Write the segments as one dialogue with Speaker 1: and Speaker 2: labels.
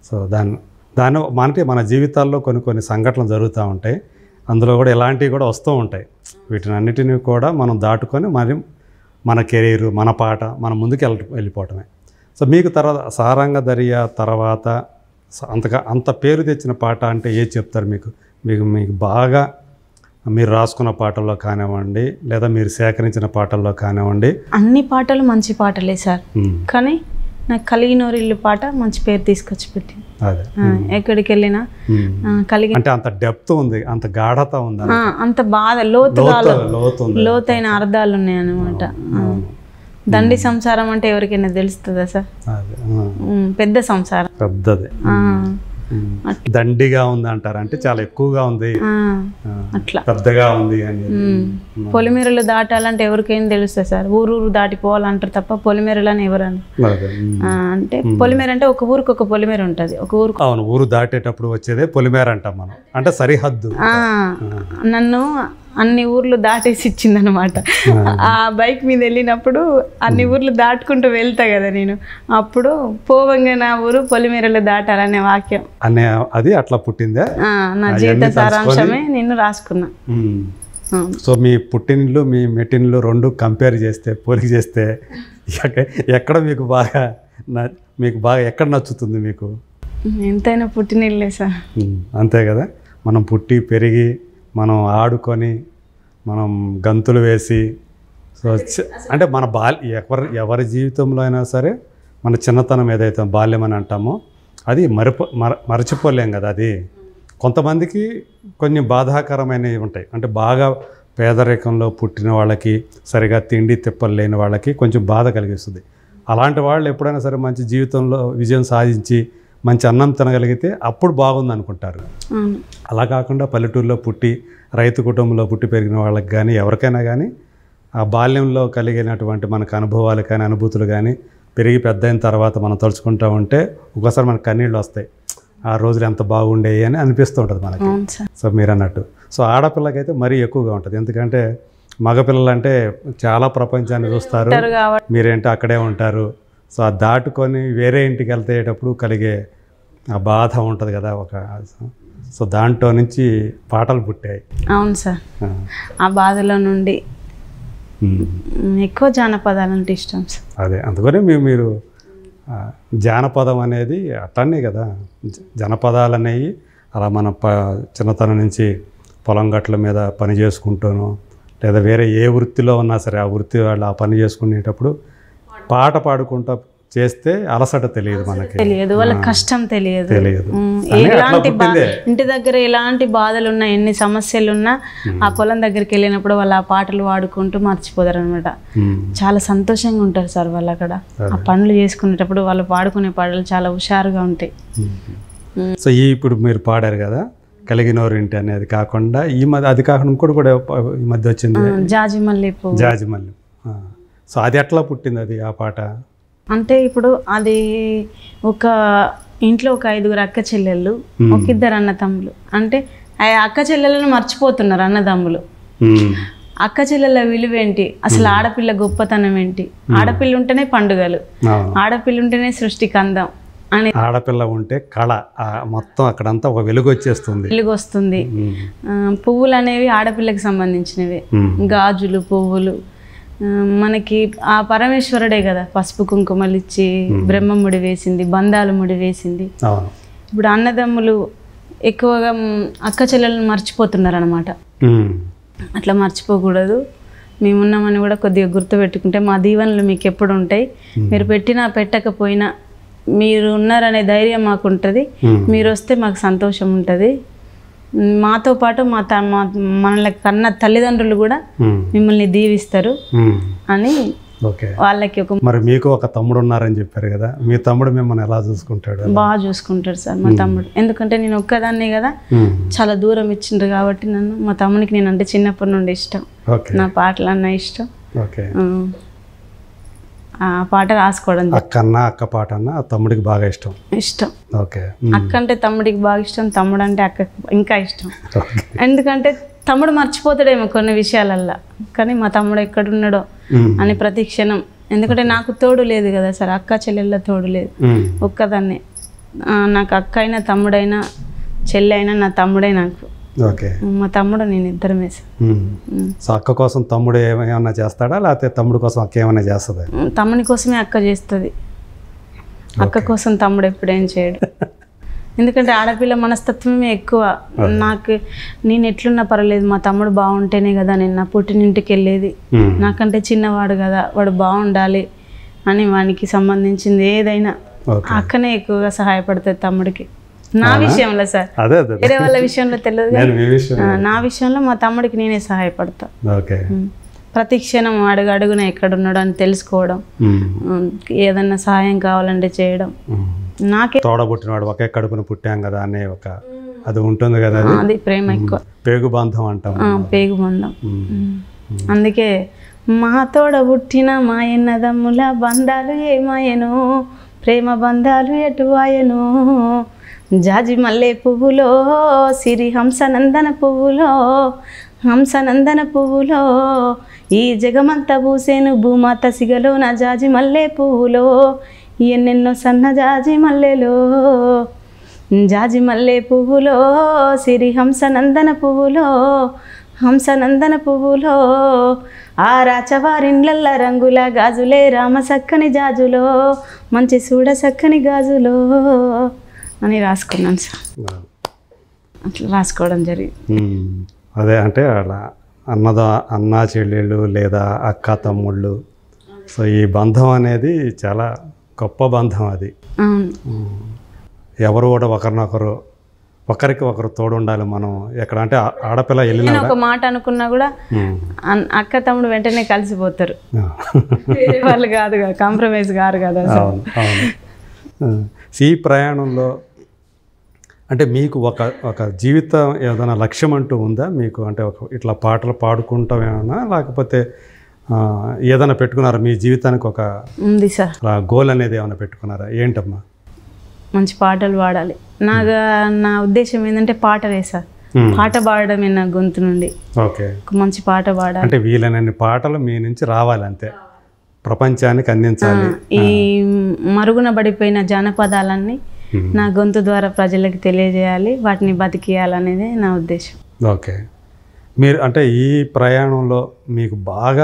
Speaker 1: So దాని దాని మనకి మన జీవితాల్లో కొన్ని కొన్ని సంఘటనలు జరుగుతూ ఉంటాయి అందులో కూడా ఇలాంటివి కూడా వస్తూ ఉంటాయి వీటిని అన్నిటిని కూడా మనం దాటుకొని మరి మన కెరీర్ మన పాట మన ముందుకు వెళ్ళ వెళ్ళిపోవటమే సో మీకు తర్వాత సారంగ దర్యా తర్వాత స- అంతగా అంత పేరు తెచ్చిన పాట అంటే ఏది చెప్తారు మీకు మీకు మీకు బాగా మీరు రాసుకున్న పాటల్లో కానివ్వండి లేదా మీరు సేకరించిన పాటల్లో కానివ్వండి
Speaker 2: అన్ని పాటలు మంచి పాటలే సార్
Speaker 1: ఉమ్,
Speaker 2: కానీ నాకు కలిగినోరిల్లు పాట మంచి పేరు తీసుకొచ్చి పెట్టింది
Speaker 1: అదే
Speaker 2: ఆ, ఎక్కడికి వెళ్ళినా
Speaker 1: ఉమ్.
Speaker 2: ఆ, కలిగి
Speaker 1: అంటే అంత డెప్త్ ఉంది అంత గాఢత ఉంది
Speaker 2: ఆ, అంత బాధ లోతుగా
Speaker 1: లోతు లోతు ఉంది
Speaker 2: లోతైన అర్థాలు ఉన్నాయి అనమాట దండి సంసారం అంటే ఎవరికైనా తెలుస్తుందా సార్
Speaker 1: అదే ఆ,
Speaker 2: ఉమ్, పెద్ద సంసారం
Speaker 1: పెద్దది
Speaker 2: ఆ,
Speaker 1: ఉమ్. దండిగా ఉంది అంటారు అంటే చాలా ఎక్కువగా ఉంది
Speaker 2: ఆ,
Speaker 1: ఆ,
Speaker 2: అట్లా
Speaker 1: పెద్దగా ఉంది అని
Speaker 2: ఉమ్. పొలిమేరలు దాటాలంటే ఎవరికైనా తెలుస్తుంది సార్ ఊరు ఊరు దాటిపోవాలంటారు తప్ప పొలిమేరలు అని ఎవరని
Speaker 1: అదే, ఉమ్.
Speaker 2: ఆ, అంటే పొలిమేర అంటే ఒక ఊరికి ఒక పొలిమేర ఉంటుంది ఒక ఊరికి
Speaker 1: అవును ఊరు దాటేటప్పుడు వచ్చేదే పొలిమేర అంటాం మనం అంటే సరిహద్దు
Speaker 2: ఆ, నన్ను అన్ని ఊర్లు దాటేసి ఇచ్చిందనమాట ఆ బైక్ మీద వెళ్ళినప్పుడు అన్ని ఊర్లు దాటుకుంటూ వెళ్తా కదా నేను అప్పుడు పోవంగా నా ఊరు పొలిమేరలు దాటాలనే వాక్యం
Speaker 1: అనే అది అట్లా పుట్టిందే
Speaker 2: ఆ, నా జీవిత సారాంశమే నేను రాసుకున్నా
Speaker 1: ఉమ్.
Speaker 2: ఆ,
Speaker 1: సో మీ పుట్టినిల్లు మీ మెట్టినిల్లు రెండు కంపేర్ చేస్తే పోలిక చేస్తే ఎక్క- ఎక్కడ మీకు బాగా న- మీకు బాగా ఎక్కడ నచ్చుతుంది మీకు
Speaker 2: ఎంతైనా పుట్టినిల్లే సార్
Speaker 1: ఉమ్, అంతే కదా మనం పుట్టి పెరిగి మనం ఆడుకొని మనం గంతులు వేసి సో చ- అంటే మన బాల్ ఎవరి ఎవరి జీవితంలో అయినా సరే మన చిన్నతనం ఏదైతే బాల్యం అని అంటామో అది మరిపో మర మరచిపోలేం కదా అది కొంతమందికి కొన్ని బాధాకరమైనవి ఉంటాయి అంటే బాగా పేదరికంలో పుట్టిన వాళ్ళకి సరిగా తిండి తిప్పలు లేని వాళ్ళకి కొంచెం బాధ కలిగిస్తుంది అలాంటి వాళ్ళు ఎప్పుడైనా సరే మంచి జీవితంలో విజయం సాధించి మంచి అన్నం తినగలిగితే అప్పుడు బాగుంది అనుకుంటారు
Speaker 2: అవును
Speaker 1: అలా కాకుండా పల్లెటూరులో పుట్టి రైతు కుటుంబంలో పుట్టి పెరిగిన వాళ్ళకి కానీ ఎవరికైనా కానీ ఆ బాల్యంలో కలిగినటువంటి మనకు అనుభవాలు కానీ అనుభూతులు కానీ పెరిగి పెద్ద అయిన తర్వాత మనం తలుచుకుంటూ ఉంటే ఒకసారి మనకు కన్నీళ్ళు వస్తాయి ఆ రోజులు ఎంత బాగుండేవి అని అనిపిస్తూ ఉంటుంది మనకి
Speaker 2: అవును సార్
Speaker 1: సో మీరు అన్నట్టు సో ఆడపిల్లకైతే మరీ ఎక్కువగా ఉంటుంది ఎందుకంటే మగపిల్లలు అంటే చాలా ప్రపంచాన్ని చూస్తారు
Speaker 2: ఉంటారు కాబట్టి
Speaker 1: మీరేంటో అక్కడే ఉంటారు సో అది దాటుకొని వేరే ఇంటికి వెళ్తేటప్పుడు కలిగే ఆ బాధ ఉంటుంది కదా ఒక సో దాంట్లో నుంచి పాటలు పుట్టాయి
Speaker 2: అవును సార్
Speaker 1: ఆ.
Speaker 2: ఆ బాధలో నుండి
Speaker 1: ఉమ్.
Speaker 2: ఉమ్, ఎక్కువ జానపదాలు అంటే ఇష్టం సార్
Speaker 1: అదే అందుకనే మీరు మీరు ఆ, జానపదం అనేది అట్లనే కదా జ- జనపదాలు అనేవి అలా మన ప చిన్నతనం నుంచి పొలం గట్ల మీద పని చేసుకుంటూనో లేదా వేరే ఏ వృత్తిలో ఉన్నా సరే ఆ వృత్తి వాళ్ళు ఆ పని చేసుకునేటప్పుడు పాట పాడుకుంటా చేస్తే అలసట తెలియదు మనకి
Speaker 2: తెలియదు వాళ్ళ కష్టం తెలియదు
Speaker 1: తెలియదు
Speaker 2: ఉమ్,
Speaker 1: అని అట్లా
Speaker 2: ఎలాంటి బా
Speaker 1: పుట్టిందే.
Speaker 2: ఇంటి దగ్గర ఎలాంటి బాధలు ఉన్నా ఎన్ని సమస్యలు ఉన్నా ఆ పొలం దగ్గరికి వెళ్ళినప్పుడు వాళ్ళు ఆ పాటలు పాడుకుంటూ మర్చిపోతారు అనమాట
Speaker 1: ఉమ్.
Speaker 2: చాలా సంతోషంగా ఉంటారు సార్ వాళ్ళు అక్కడ ఆ పనులు చేసుకునేటప్పుడు వాళ్ళు పాడుకునే పాటలు చాలా హుషారుగా ఉంటాయి ఉమ్.
Speaker 1: సో ఈ ఇప్పుడు మీరు పాడారు కదా కలిగినోరింటి అనేది కాకుండా ఈ మధ్య అది కాకుండా ఇంకోటి కూడా ఈ మధ్య వచ్చింది
Speaker 2: ఆ, జాజి మల్లె పువ్వు
Speaker 1: జాజిమల్లి ఆ. సో అది ఎట్లా పుట్టింది అది ఆ పాట
Speaker 2: అంటే ఇప్పుడు అది ఒక ఇంట్లో ఒక ఐదుగురు అక్క చెల్లెళ్ళు ఒక ఇద్దరు అన్నతమ్ములు అంటే ఆ అక్క చెల్లెలను మర్చిపోతున్నారు అన్నదమ్ములు
Speaker 1: ఉమ్.
Speaker 2: అక్క చెల్లెల విలువ ఏంటి అసలు ఆడపిల్ల గొప్పతనం ఏంటి ఆడపిల్ల ఉంటేనే పండుగలు
Speaker 1: అవును.
Speaker 2: ఆడపిల్ల ఉంటేనే సృష్టికి అందం అని
Speaker 1: ఆడపిల్ల ఉంటే కళ ఆ మొత్తం అక్కడంతా ఒక వెలుగు వచ్చేస్తుంది
Speaker 2: వెలుగు వస్తుంది
Speaker 1: ఉమ్.
Speaker 2: ఆ, పువ్వులు అనేవి ఆడపిల్లకి సంబంధించినవి
Speaker 1: ఉమ్.
Speaker 2: గాజులు పువ్వులు ఆ, మనకి ఆ పరమేశ్వరుడే కదా పసుపు కుంకుమలు ఇచ్చి బ్రహ్మ ముడి వేసింది బంధాలు ముడి వేసింది
Speaker 1: అవును
Speaker 2: ఇప్పుడు అన్నదమ్ములు ఎక్కువగా మ్, అక్క చెల్లెలను మర్చిపోతున్నారు అనమాట
Speaker 1: ఉమ్.
Speaker 2: అట్లా మర్చిపోకూడదు మేమున్నామని కూడా కొద్దిగా గుర్తుపెట్టుకుంటే మా దీవెనలు మీకు ఎప్పుడు ఉంటాయి మీరు పెట్టినా పెట్టకపోయినా మీరు ఉన్నారనే ధైర్యం మాకు ఉంటుంది
Speaker 1: ఉమ్.
Speaker 2: మీరు వస్తే మాకు సంతోషం ఉంటుంది మాతో పాటు మా త మా మనల్ని కన్న తల్లిదండ్రులు కూడా
Speaker 1: ఉమ్.
Speaker 2: మిమ్మల్ని దీవిస్తారు
Speaker 1: ఉమ్.
Speaker 2: అని
Speaker 1: ఓకే
Speaker 2: వాళ్ళకి ఒక
Speaker 1: మరి మీకు ఒక తమ్ముడు ఉన్నారని చెప్పారు కదా మీ తమ్ముడు మిమ్మల్ని ఎలా చూసుకుంటాడు
Speaker 2: బాగా చూసుకుంటాడు సార్ మా తమ్ముడు ఎందుకంటే నేను ఒక్కదాన్నే కదా
Speaker 1: ఉమ్.
Speaker 2: చాలా దూరం ఇచ్చిండ్రు కాబట్టి నన్ను మా తమ్మునికి నేను అంటే చిన్నప్పటి నుండి ఇష్టం
Speaker 1: ఓకే
Speaker 2: నా పాటలు అన్న ఇష్టం
Speaker 1: ఓకే
Speaker 2: ఆ, ఆ పాట రాసుకోవడం
Speaker 1: అక్క అన్న అక్క పాట అన్న ఆ తమ్ముడికి బాగా ఇష్టం
Speaker 2: ఇష్టం
Speaker 1: ఓకే ఉమ్.
Speaker 2: అక్క అంటే తమ్ముడికి బాగా ఇష్టం తమ్ముడు అంటే అక్క ఇంకా ఇష్టం
Speaker 1: ఓకే
Speaker 2: ఎందుకంటే తమ్ముడు మర్చిపోతాడేమో కొన్ని విషయాలల్లో కానీ మా తమ్ముడు ఎక్కడున్నాడో
Speaker 1: ఉమ్.
Speaker 2: అని ప్రతి క్షణం ఎందుకంటే నాకు తోడు లేదు కదా సార్ అక్క చెల్లెళ్ళ తోడు లేదు
Speaker 1: ఉమ్.
Speaker 2: ఒక్కదాన్నే ఆ, నాకు అక్క అయినా తమ్ముడైనా చెల్లి అయినా నా తమ్ముడే నాకు
Speaker 1: ఓకే
Speaker 2: మా తమ్ముడు నేను ఇద్దరమే సార్
Speaker 1: ఉమ్.
Speaker 2: ఉమ్.
Speaker 1: సో అక్క కోసం తమ్ముడు ఏమైనా చేస్తాడా లేకపోతే తమ్ముడు కోసం అక్క ఏమైనా చేస్తుందా
Speaker 2: ఉమ్, తమ్ముని కోసమే అక్క చేస్తుంది అక్క కోసం తమ్ముడు ఎప్పుడేం చేయడు ఎందుకంటే ఆడపిల్ల మనస్తత్వమే ఎక్కువ నాకు నేను ఎట్లున్నా పర్వాలేదు మా తమ్ముడు బాగుంటేనే కదా నేను నా పుట్టినింటికి వెళ్ళేది
Speaker 1: ఉమ్.
Speaker 2: నాకంటే చిన్నవాడు కదా వాడు బాగుండాలి అని వానికి సంబంధించింది ఏదైనా
Speaker 1: ఓకే
Speaker 2: అక్కనే ఎక్కువగా సహాయపడుతుంది తమ్ముడికి నా విషయంలో సార్
Speaker 1: అదే అదే
Speaker 2: వేరే వాళ్ళ విషయంలో తెలియదు కానీ,
Speaker 1: నేను మీ విషయం
Speaker 2: ఆ, నా విషయంలో మా తమ్ముడికి నేనే సహాయపడతా
Speaker 1: ఓకే
Speaker 2: ఉమ్. ప్రతి క్షణం అడుగు అడుగున ఎక్కడున్నాడు అని తెలుసుకోవడం
Speaker 1: ఉమ్.
Speaker 2: ఉమ్, ఏదన్నా సహాయం కావాలంటే చేయడం
Speaker 1: ఉమ్.
Speaker 2: నాకే
Speaker 1: తోడబుట్టినవాడు ఒకే కడుపున పుట్టాం కదా అనే ఒక అది ఉంటుంది కదా అది
Speaker 2: అది ప్రేమ ఎక్కువ
Speaker 1: పేగు బంధం అంటాం
Speaker 2: ఆ, పేగు బంధం
Speaker 1: ఉమ్.
Speaker 2: ఉమ్. అందుకే మా తోడ పుట్టిన మాయన్నదమ్ముల బంధాలు ఏమాయను ప్రేమ బంధాలు ఎటువాయను జాజి మల్లె పువ్వులో సిరి హంసనందన పువ్వులో హంసనందన పువ్వులో ఈ జగమంతా పూసేను భూమాత సిగలో నా జాజి మల్లె పువ్వులో ఎన్నెన్నో సన్న జాజి మల్లెలో జాజి మల్లె పువ్వులో సిరి హంసనందన పువ్వులో హంసనందన పువ్వులో ఆ రాచవారిండ్లల్ల రంగుల గాజులే రామ సక్కని జాజులో మంచి చూడ సక్కని గాజులో అని రాసుకున్నాను సార్ అట్లా రాసుకోవడం జరిగింది
Speaker 1: ఉమ్. అదే అంటే అలా అన్నదా అన్నా చెల్లెళ్ళు లేదా అక్క తమ్ముళ్ళు సో ఈ బంధం అనేది చాలా గొప్ప బంధం అది
Speaker 2: అవును
Speaker 1: ఉమ్. ఎవరు కూడా ఒకరినొకరు ఒకరికి ఒకరు తోడు ఉండాలి మనం ఎక్కడ అంటే ఆ- ఆడపిల్ల వెళ్ళినా
Speaker 2: నేను ఒక మాట అనుకున్నా కూడా
Speaker 1: ఉమ్.
Speaker 2: అన్- అక్క తమ్ముడు వెంటనే కలిసిపోతారు
Speaker 1: ఆ.
Speaker 2: వేరే వాళ్ళు కాదు కదా కాంప్రమైజ్ కారు కదా సార్
Speaker 1: అవును అవును ఆ, ఈ ప్రయాణంలో అంటే మీకు ఒక ఒక జీవితం ఏదైనా లక్ష్యం అంటూ ఉందా మీకు అంటే ఒక ఇట్లా పాటలు పాడుకుంటాం ఏమన్నా లేకపోతే ఆ, ఏదైనా పెట్టుకున్నారా మీ జీవితానికి ఒక
Speaker 2: ఉంది సార్
Speaker 1: గోల్ అనేది ఏమైనా పెట్టుకున్నారా ఏంటమ్మా
Speaker 2: మంచి పాటలు పాడాలి నాకు నా ఉద్దేశం ఏంటంటే పాటలే సార్
Speaker 1: ఉమ్.
Speaker 2: పాట పాడడమే నా గొంతు నుండి
Speaker 1: ఓకే
Speaker 2: ఒక మంచి పాట పాడాలి
Speaker 1: అంటే వీలైనన్ని పాటలు మీ నుంచి రావాలి అంతే ప్రపంచానికి అందించాలి
Speaker 2: ఈ మరుగున పడిపోయిన జానపదాలన్నీ
Speaker 1: ఉమ్.
Speaker 2: నా గొంతు ద్వారా ప్రజలకు తెలియజేయాలి వాటిని బతికియాలనేది నా ఉద్దేశం
Speaker 1: ఓకే మీరు అంటే ఈ ప్రయాణంలో మీకు బాగా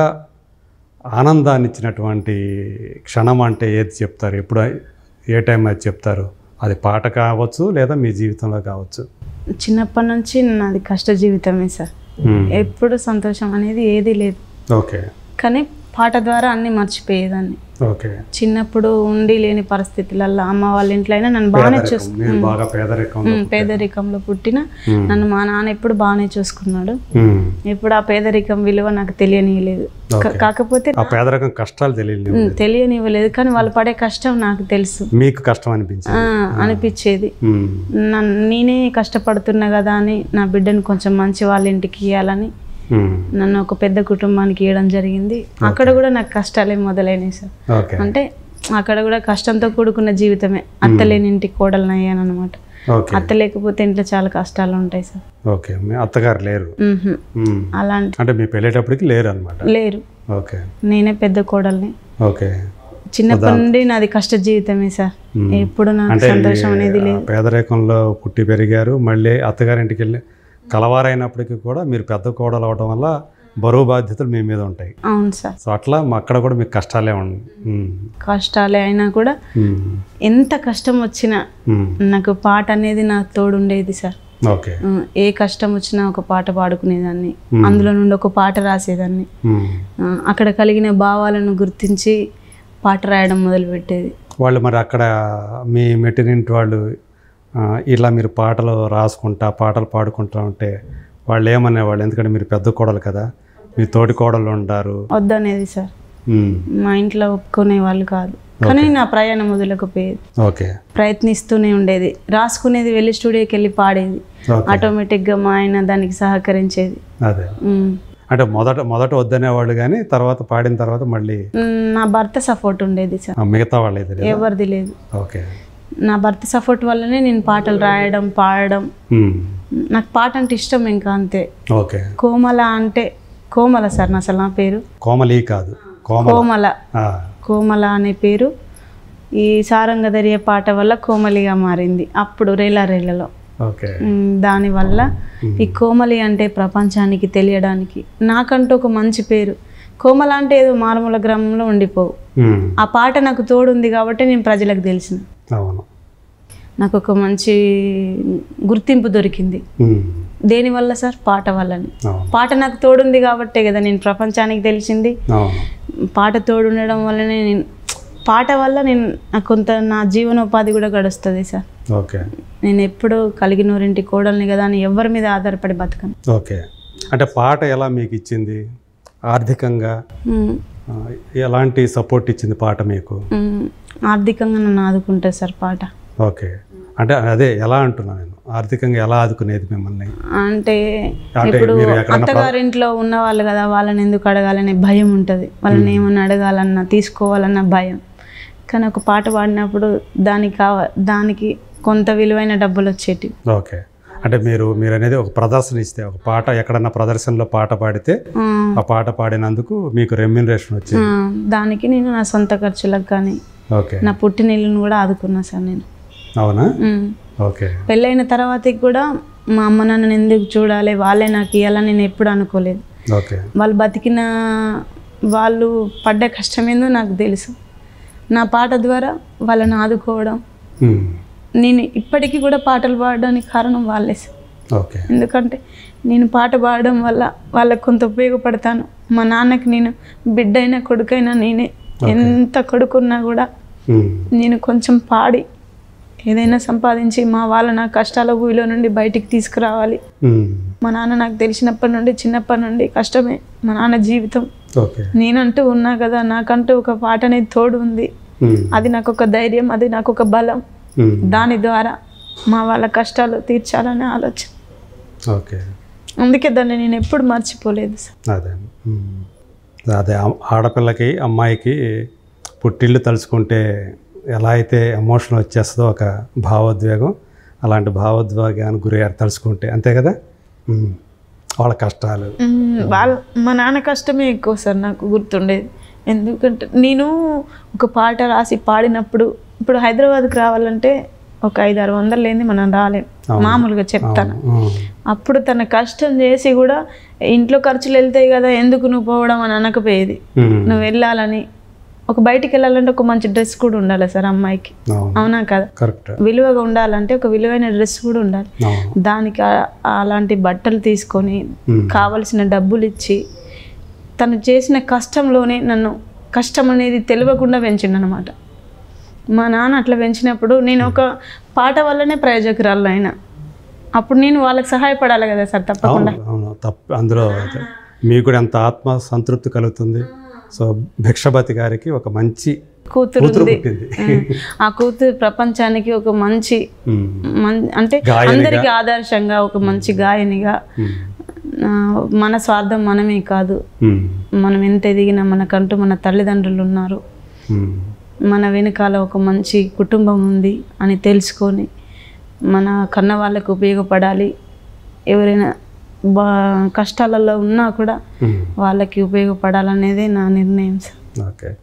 Speaker 1: ఆనందాన్ని ఇచ్చినటువంటి క్షణం అంటే ఏది చెప్తారు ఎప్పుడు ఏ టైం అది చెప్తారు అది పాట కావచ్చు లేదా మీ జీవితంలో కావచ్చు
Speaker 2: చిన్నప్పటి నుంచి నాది కష్ట జీవితమే సార్
Speaker 1: మ్మ్.
Speaker 2: ఎప్పుడు సంతోషం అనేది ఏది లేదు
Speaker 1: ఓకే
Speaker 2: కానీ పాట ద్వారా అన్నీ మర్చిపోయేదాన్ని
Speaker 1: ఓకే
Speaker 2: చిన్నప్పుడు ఉండి లేని పరిస్థితులలో అమ్మ వాళ్ళ ఇంట్లో అయినా నన్ను బాగానే
Speaker 1: పేదరికం.
Speaker 2: చూసు
Speaker 1: మీరు బాగా పేదరికంలో
Speaker 2: ఉమ్, పేదరికంలో పుట్టిన
Speaker 1: మ్మ్.
Speaker 2: నన్ను మా నాన్న ఎప్పుడు బాగానే చూసుకున్నాడు
Speaker 1: మ్మ్.
Speaker 2: ఇప్పుడు ఆ పేదరికం విలువ నాకు తెలియనివ్వలేదు కా-
Speaker 1: ఓకే.
Speaker 2: కాకపోతే
Speaker 1: ఆ పేదరికం కష్టాలు తెలియదు
Speaker 2: ఉమ్, తెలియనివ్వలేదు కానీ వాళ్ళు పడే కష్టం నాకు తెలుసు
Speaker 1: మీకు కష్టం అనిపించింది
Speaker 2: ఆ, అనిపించేది
Speaker 1: మ్మ్.
Speaker 2: నన్ను నేనే కష్టపడుతున్నా కదా అని నా బిడ్డను కొంచెం మంచి వాళ్ళ ఇంటికి ఇవ్వాలని
Speaker 1: మ్మ్.
Speaker 2: నన్ను ఒక పెద్ద కుటుంబానికి ఇవ్వడం జరిగింది అక్కడ కూడా నాకు కష్టాలే మొదలైనవి సార్
Speaker 1: ఓకే
Speaker 2: అంటే అక్కడ కూడా కష్టంతో కూడుకున్న జీవితమే అత్తలేని ఇంటికి కోడలను అయ్యాను అనమాట
Speaker 1: ఓకే
Speaker 2: అత్త లేకపోతే ఇంట్లో చాలా కష్టాలు ఉంటాయి సార్
Speaker 1: ఓకే మీ అత్తగారు లేరు
Speaker 2: మ్హూ.
Speaker 1: మ్మ్.
Speaker 2: అలాంటి
Speaker 1: అంటే మీ పెళ్ళేటప్పటికి లేరు అనమాట
Speaker 2: లేరు
Speaker 1: ఓకే
Speaker 2: నేనే పెద్ద కోడల్ని
Speaker 1: ఓకే
Speaker 2: చిన్నప్పటి నుండి నాది కష్ట జీవితమే సార్
Speaker 1: మ్మ్.
Speaker 2: ఎప్పుడు నాకు
Speaker 1: అంటే
Speaker 2: సంతోషం అనేది
Speaker 1: ఈ
Speaker 2: లేదు
Speaker 1: పేదరికంలో పుట్టి పెరిగారు మళ్ళీ అత్తగారింటికి వెళ్ళి కలవారైనప్పటికీ కూడా మీరు పెద్ద కోడలు అవడం వల్ల బరువు బాధ్యతలు మీ మీద ఉంటాయి
Speaker 2: అవును సార్
Speaker 1: సో అట్లా మా అక్కడ కూడా మీకు కష్టాలే ఉన్నాయి ఉమ్.
Speaker 2: కష్టాలే అయినా కూడా
Speaker 1: ఉమ్.
Speaker 2: ఎంత కష్టం వచ్చినా
Speaker 1: ఉమ్.
Speaker 2: నాకు పాట అనేది నాకు తోడుండేది సార్
Speaker 1: ఓకే
Speaker 2: ఆ, ఏ కష్టం వచ్చినా ఒక పాట పాడుకునేదాన్ని అందులో నుండి ఒక పాట రాసేదాన్ని
Speaker 1: ఉమ్.
Speaker 2: ఆ, అక్కడ కలిగిన భావాలను గుర్తించి పాట రాయడం మొదలుపెట్టేది
Speaker 1: వాళ్ళు మరి అక్కడ మీ మెటీరియల్ వాళ్ళు ఆ, ఇలా మీరు పాటలు రాసుకుంటా పాటలు పాడుకుంటా ఉంటే వాళ్ళు ఏమనేవాళ్ళు ఎందుకంటే మీరు పెద్ద కోడలు కదా మీ తోటి కోడలు ఉంటారు
Speaker 2: వద్దనేది సార్
Speaker 1: ఉమ్.
Speaker 2: మా ఇంట్లో ఒప్పుకునే వాళ్ళు కాదు కానీ నా ప్రయాణం వదలకపోయేది
Speaker 1: ఓకే
Speaker 2: ప్రయత్నిస్తూనే ఉండేది రాసుకునేది వెళ్ళి స్టూడియోకి వెళ్ళి పాడేది
Speaker 1: ఓకే
Speaker 2: ఆటోమేటిక్గా మా ఆయన దానికి సహకరించేది
Speaker 1: అదే
Speaker 2: ఉమ్.
Speaker 1: అంటే మొదట మొదట వద్దనేవాళ్ళు కానీ తర్వాత పాడిన తర్వాత మళ్ళీ
Speaker 2: ఉమ్, నా భర్త సపోర్ట్ ఉండేది సార్
Speaker 1: ఆ, మిగతా వాళ్ళు ఇది లేదా?
Speaker 2: ఎవరిది లేదు
Speaker 1: ఓకే
Speaker 2: నా భర్త సపోర్ట్ వల్లనే నేను పాటలు రాయడం పాడడం
Speaker 1: ఉమ్.
Speaker 2: నాకు పాట అంటే ఇష్టం ఇంకా అంతే
Speaker 1: ఓకే
Speaker 2: కోమల అంటే కోమల సార్ నా అసలు నా పేరు
Speaker 1: కోమలి కాదు కోమల
Speaker 2: కోమల
Speaker 1: ఆ,
Speaker 2: కోమల అనే పేరు ఈ సారంగధర్య పాట వల్ల కోమలిగా మారింది అప్పుడు రేలా రేలలో
Speaker 1: ఓకే
Speaker 2: మ్, దానివల్ల ఈ కోమలి అంటే ప్రపంచానికి తెలియడానికి నాకంటూ ఒక మంచి పేరు కోమల అంటే ఏదో మారుమూల గ్రామంలో ఉండిపోవు
Speaker 1: ఉమ్.
Speaker 2: ఆ పాట నాకు తోడుంది కాబట్టి నేను ప్రజలకు తెలిసిన
Speaker 1: అవును
Speaker 2: నాకు ఒక మంచి గుర్తింపు దొరికింది
Speaker 1: ఉమ్.
Speaker 2: దేనివల్ల సార్ పాట వల్లని
Speaker 1: అవును
Speaker 2: పాట నాకు తోడుంది కాబట్టే కదా నేను ప్రపంచానికి తెలిసింది
Speaker 1: అవును
Speaker 2: పాట తోడుండడం వల్లనే నేను పాట వల్ల నేను నాకు కొంత నా జీవనోపాధి కూడా గడుస్తుంది సార్
Speaker 1: ఓకే
Speaker 2: నేను ఎప్పుడూ కలిగినోరింటి కోడల్ని కదా అని ఎవరి మీద ఆధారపడి బతకను
Speaker 1: ఓకే అంటే పాట ఎలా మీకు ఇచ్చింది ఆర్థికంగా
Speaker 2: మ్,
Speaker 1: ఆ, ఎలాంటి సపోర్ట్ ఇచ్చింది పాట మీకు
Speaker 2: మ్, ఆర్థికంగా నన్ను ఆదుకుంటుంది సార్ పాట
Speaker 1: ఓకే అంటే అదే ఎలా అంటున్నా నేను ఆర్థికంగా ఎలా ఆదుకునేది మిమ్మల్ని
Speaker 2: అంటే
Speaker 1: అంటే
Speaker 2: ఇప్పుడు
Speaker 1: మీరు ఎక్కడన్నా
Speaker 2: అత్తగారింట్లో ఉన్న వాళ్ళు కదా వాళ్ళని ఎందుకు అడగాలనే భయం ఉంటుంది వాళ్ళని ఏమన్నా అడగాలన్నా తీసుకోవాలన్న భయం కానీ ఒక పాట పాడినప్పుడు దానికి కావ దానికి కొంత విలువైన డబ్బులు వచ్చేటివి
Speaker 1: ఓకే అంటే మీరు మీరు అనేది ఒక ప్రదర్శన ఇస్తే ఒక పాట ఎక్కడన్నా ప్రదర్శనలో పాట పాడితే
Speaker 2: ఆ,
Speaker 1: ఆ పాట పాడినందుకు మీకు రెమ్యునరేషన్ వచ్చింది
Speaker 2: ఆ, దానికి నేను నా సొంత ఖర్చులకు కానీ
Speaker 1: ఓకే
Speaker 2: నా పుట్టినిల్లుని కూడా ఆదుకున్నా సార్ నేను
Speaker 1: అవునా
Speaker 2: ఉమ్.
Speaker 1: ఓకే
Speaker 2: పెళ్ళైన తర్వాతకి కూడా మా అమ్మ నాన్నని ఎందుకు చూడాలి వాళ్ళే నాకు ఇవ్వాలని నేను ఎప్పుడు అనుకోలేదు
Speaker 1: ఓకే
Speaker 2: వాళ్ళు బతికిన వాళ్ళు పడ్డ కష్టం ఏందో నాకు తెలుసు నా పాట ద్వారా వాళ్ళని ఆదుకోవడం
Speaker 1: ఉమ్.
Speaker 2: నేను ఇప్పటికీ కూడా పాటలు పాడడానికి కారణం వాళ్ళే సార్.
Speaker 1: ఓకే
Speaker 2: ఎందుకంటే నేను పాట పాడడం వల్ల వాళ్ళకు కొంత ఉపయోగపడతాను మా నాన్నకి నేను బిడ్డైనా కొడుకైనా నేనే ఎంత కొడుకున్నా కూడా
Speaker 1: ఉమ్.
Speaker 2: నేను కొంచెం పాడి ఏదైనా సంపాదించి మా వాళ్ళ నా కష్టాల ఊవిలో నుండి బయటికి తీసుకురావాలి
Speaker 1: ఉమ్.
Speaker 2: మా నాన్న నాకు తెలిసినప్పటి నుండి చిన్నప్పటి నుండి కష్టమే మా నాన్న జీవితం
Speaker 1: ఓకే
Speaker 2: నేనంటూ ఉన్నా కదా నాకంటూ ఒక పాట అనేది తోడు ఉంది
Speaker 1: ఉమ్.
Speaker 2: అది నాకు ఒక ధైర్యం అది నాకు ఒక బలం
Speaker 1: ఉమ్.
Speaker 2: దాని ద్వారా మా వాళ్ళ కష్టాలు తీర్చాలనే ఆలోచన
Speaker 1: ఓకే
Speaker 2: అందుకే దాన్ని నేను ఎప్పుడు మర్చిపోలేదు సార్
Speaker 1: అదే ఉమ్. అదే ఆ- ఆడపిల్లకి అమ్మాయికి పుట్టిల్లు తలుచుకుంటే ఎలా అయితే ఎమోషన్ వచ్చేస్తుందో ఒక భావోద్వేగం అలాంటి భావోద్వేగానికి గురయ్యారు తలుచుకుంటే అంతే కదా ఉమ్. వాళ్ళ కష్టాలు
Speaker 2: మ్మ్. వాళ్ళ మా నాన్న కష్టమే ఎక్కువ సార్ నాకు గుర్తుండేది ఎందుకంటే నేను ఒక పాట రాసి పాడినప్పుడు ఇప్పుడు హైదరాబాద్కి రావాలంటే ఒక ఐదు ఆరు వందలు లేని మనం రాలేం మామూలుగా చెప్తాను
Speaker 1: ఉమ్.
Speaker 2: అప్పుడు తన కష్టం చేసి కూడా ఇంట్లో ఖర్చులు వెళ్తాయి కదా ఎందుకు నువ్వు పోవడం అని అనకపోయేది
Speaker 1: ఉమ్.
Speaker 2: నువ్వు వెళ్ళాలని ఒక బయటికి వెళ్ళాలంటే ఒక మంచి డ్రెస్ కూడా ఉండాలి సార్ అమ్మాయికి
Speaker 1: అవును
Speaker 2: అవునా కదా
Speaker 1: కరెక్ట్
Speaker 2: విలువగా ఉండాలంటే ఒక విలువైన డ్రెస్ కూడా ఉండాలి
Speaker 1: అవును
Speaker 2: దానికి ఆ- అలాంటి బట్టలు తీసుకొని
Speaker 1: ఉమ్.
Speaker 2: కావలసిన డబ్బులు ఇచ్చి తను చేసిన కష్టంలోనే నన్ను కష్టం అనేది తెలియకుండా పెంచిండు అనమాట మా నాన్న అట్లా పెంచినప్పుడు నేను ఒక పాట వల్లనే ప్రయోజకురాలు అయినా అప్పుడు నేను వాళ్ళకి సహాయపడాలి కదా సార్ తప్పకుండా
Speaker 1: అవును అవును తప్ప అందులో అదే. మీకు కూడా ఎంత ఆత్మ సంతృప్తి కలుగుతుంది సో భిక్షపతి గారికి ఒక మంచి
Speaker 2: కూతురు
Speaker 1: కూతురు
Speaker 2: ఉంది
Speaker 1: పుట్టింది
Speaker 2: ఉమ్. ఆ కూతురు ప్రపంచానికి ఒక మంచి
Speaker 1: ఉమ్.
Speaker 2: మం- అంటే
Speaker 1: గాయనిగా.
Speaker 2: అందరికి ఆదర్శంగా ఒక మంచి గాయనిగా
Speaker 1: ఉమ్.
Speaker 2: ఆ, మన స్వార్థం మనమే కాదు
Speaker 1: ఉమ్.
Speaker 2: మనం ఎంత ఎదిగినా మనకంటూ మన తల్లిదండ్రులు ఉన్నారు
Speaker 1: ఉమ్.
Speaker 2: మన వెనకాల ఒక మంచి కుటుంబం ఉంది అని తెలుసుకొని మన కన్న వాళ్ళకు ఉపయోగపడాలి ఎవరైనా బా కష్టాలలో ఉన్నా కూడా
Speaker 1: ఉమ్.
Speaker 2: వాళ్ళకి ఉపయోగపడాలనేదే నా నిర్ణయం సార్
Speaker 1: ఓకే